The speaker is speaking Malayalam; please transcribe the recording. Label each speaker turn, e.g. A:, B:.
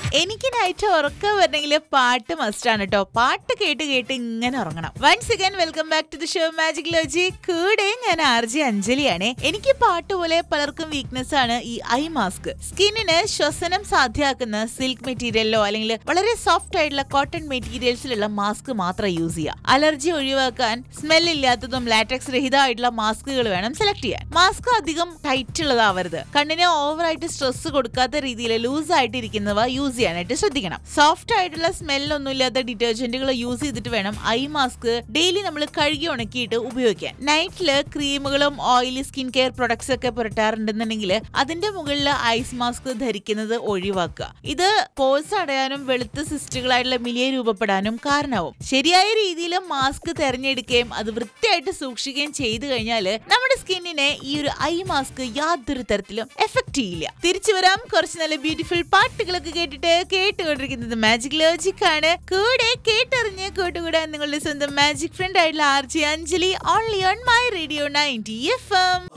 A: എനിക്ക് നൈറ്റ് ഉറക്കം വരണമെങ്കിൽ പാട്ട് മസ്റ്റ് ആണ് കേട്ടോ പാട്ട് കേട്ട് കേട്ട് ഇങ്ങനെ ഉറങ്ങണം once again welcome back to the show magic ലോജി കൂടെ ഞാൻ ആർ ജി അഞ്ജലിയാണ് എനിക്ക് പാട്ട് പോലെ പലർക്കും വീക്ക്നെസ് ആണ് ഈ ഐ മാസ്ക് സ്കിന്നിന് ശ്വസനം സാധ്യമാക്കുന്ന സിൽക്ക് മെറ്റീരിയലിലോ അല്ലെങ്കിൽ വളരെ സോഫ്റ്റ് ആയിട്ടുള്ള കോട്ടൺ മെറ്റീരിയൽസിലുള്ള മാസ്ക് മാത്രം യൂസ് ചെയ്യുക അലർജി ഒഴിവാക്കാൻ സ്മെൽ ഇല്ലാത്തതും ലാറ്റക്സ് രഹിതമായിട്ടുള്ള മാസ്കുകൾ വേണം സെലക്ട് ചെയ്യാൻ മാസ്ക് അധികം ടൈറ്റ് ഉള്ളതാവരുത് കണ്ണിന് ഓവറായിട്ട് സ്ട്രെസ് കൊടുക്കാത്ത രീതിയിൽ ലൂസ് ആയിട്ട് ഇരിക്കുന്നവ യൂസ് ചെയ്യാനായിട്ട് ശ്രദ്ധിക്കണം സോഫ്റ്റ് ആയിട്ടുള്ള സ്മെല്ലൊന്നും ഇല്ലാത്ത ഡിറ്റർജന്റുകൾ യൂസ് ചെയ്തിട്ട് വേണം ഐ മാസ്ക് ഡെയിലി നമ്മൾ കഴുകി ഉണക്കിയിട്ട് ഉപയോഗിക്കാൻ നൈറ്റില് ക്രീമുകളും ഓയിലി സ്കിൻ കെയർ പ്രൊഡക്ട്സ് ഒക്കെ പുരട്ടാറുണ്ടെന്നുണ്ടെങ്കിൽ അതിന്റെ മുകളിൽ ഐസ് മാസ്ക് ധരിക്കുന്നത് ഒഴിവാക്കുക ഇത് പോഴ്സ് അടയാനും വെളുത്ത സിസ്റ്റുകളായിട്ടുള്ള മിലിയെ രൂപപ്പെടാനും കാരണമാവും ശരിയായ രീതിയിൽ മാസ്ക് തെരഞ്ഞെടുക്കുകയും അത് വൃത്തിയായിട്ട് സൂക്ഷിക്കുകയും ചെയ്തു കഴിഞ്ഞാൽ നമ്മുടെ സ്കിന്നിനെ ഈ ഒരു ഐ മാസ്ക് യാതൊരു തരത്തിലും എഫക്ട് ചെയ്യില്ല തിരിച്ചു വരാം കുറച്ച് നല്ല ബ്യൂട്ടിഫുൾ പാട്ടുകളൊക്കെ കേട്ടിട്ട് കേട്ടുകൊണ്ടിരിക്കുന്നത് മാജിക് ലോജിക് ആണ് കൂടെ കേട്ടറിഞ്ഞ് കൂട്ടുകൂടാൻ നിങ്ങളുടെ സ്വന്തം മാജിക് ഫ്രണ്ട് ആയിട്ടുള്ള R J Anjali only on my radio ninety F M